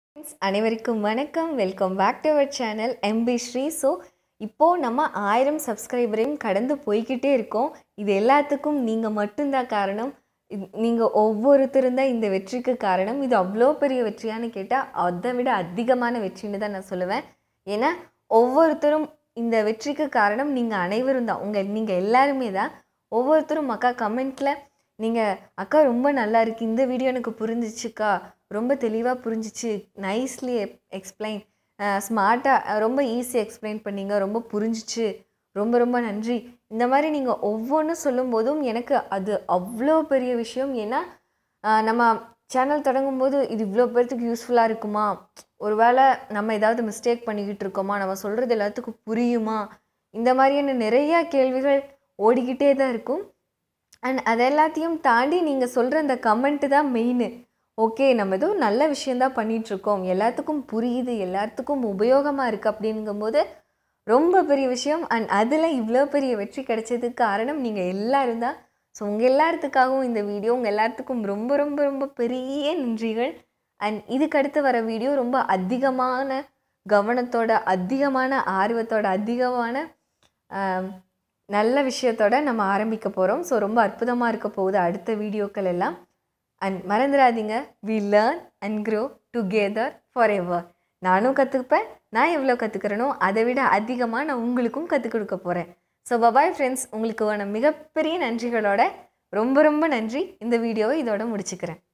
friends அனைவருக்கும் வணக்கம் welcome back to our channel MP Sri so இப்போது நம்ம ஆயிரம் சப்ஸ்கிரைபரையும் கடந்து போய்கிட்டே இருக்கோம் இது எல்லாத்துக்கும் நீங்கள் மட்டும்தான் காரணம் நீங்கள் ஒவ்வொருத்தரும் தான் இந்த வெற்றிக்கு காரணம் இது அவ்வளோ பெரிய வெற்றியான்னு கேட்டால் அதை விட அதிகமான வெற்றின்னு தான் நான் சொல்லுவேன் ஏன்னா ஒவ்வொருத்தரும் இந்த வெற்றிக்கு காரணம் நீங்கள் அனைவரும் தான் உங்கள் நீங்கள் எல்லாருமே தான் ஒவ்வொருத்தரும் அக்கா கமெண்ட்டில் நீங்கள் அக்கா ரொம்ப நல்லா இருக்கு இந்த வீடியோ எனக்கு புரிஞ்சிச்சுக்கா ரொம்ப தெளிவாக புரிஞ்சிச்சு நைஸ்லி எக்ஸ்பிளைன் ஸ்மார்ட்டாக ரொம்ப ஈஸி எக்ஸ்பிளைன் பண்ணீங்க ரொம்ப புரிஞ்சிச்சு ரொம்ப ரொம்ப நன்றி இந்த மாதிரி நீங்கள் ஒவ்வொன்றும் சொல்லும்போதும் எனக்கு அது அவ்வளோ பெரிய விஷயம் ஏன்னா ஆஹ் நம்ம சேனல் தொடங்கும் போது இது இவ்வளோ பேர்த்துக்கு யூஸ்ஃபுல்லாக இருக்குமா ஒருவேளை நம்ம ஏதாவது மிஸ்டேக் பண்ணிக்கிட்டு இருக்கோமா நம்ம சொல்கிறது எல்லாத்துக்கும் புரியுமா இந்த மாதிரியான நிறைய கேள்விகள் ஓடிக்கிட்டே தான் இருக்கும் அண்ட் அது எல்லாத்தையும் தாண்டி நீங்கள் சொல்கிற அந்த கமெண்ட்டு தான் மெயின் ஓகே நம்ம ஏதோ நல்ல விஷயந்தான் பண்ணிகிட்ருக்கோம் எல்லாத்துக்கும் புரியுது எல்லாத்துக்கும் உபயோகமாக இருக்குது அப்படிங்கும்போது ரொம்ப பெரிய விஷயம் அண்ட் அதில் இவ்வளோ பெரிய வெற்றி கிடைச்சதுக்கு காரணம் நீங்கள் எல்லாரும் தான் ஸோ உங்கள் எல்லாத்துக்காகவும் இந்த வீடியோ உங்கள் எல்லாத்துக்கும் ரொம்ப ரொம்ப ரொம்ப பெரிய நன்றிகள் அண்ட் இதுக்கு அடுத்து வர வீடியோ ரொம்ப அதிகமான கவனத்தோட அதிகமான ஆர்வத்தோட அதிகமான ஆம், நல்ல விஷயத்தோட நம்ம ஆரம்பிக்க போகிறோம் ஸோ ரொம்ப அற்புதமாக இருக்க போகுது அடுத்த வீடியோக்கள் எல்லாம் அண்ட் மறந்துடாதீங்க we learn and grow together forever நானும் கற்றுப்பேன் நான் எவ்வளோ கற்றுக்கிறேனோ அதை விட அதிகமாக நான் உங்களுக்கும் கற்றுக் கொடுக்க போகிறேன் ஸோ பபாய் ஃப்ரெண்ட்ஸ் உங்களுக்கு வேணும் மிகப்பெரிய நன்றிகளோட ரொம்ப ரொம்ப நன்றி இந்த வீடியோவை இதோட முடிச்சுக்கிறேன்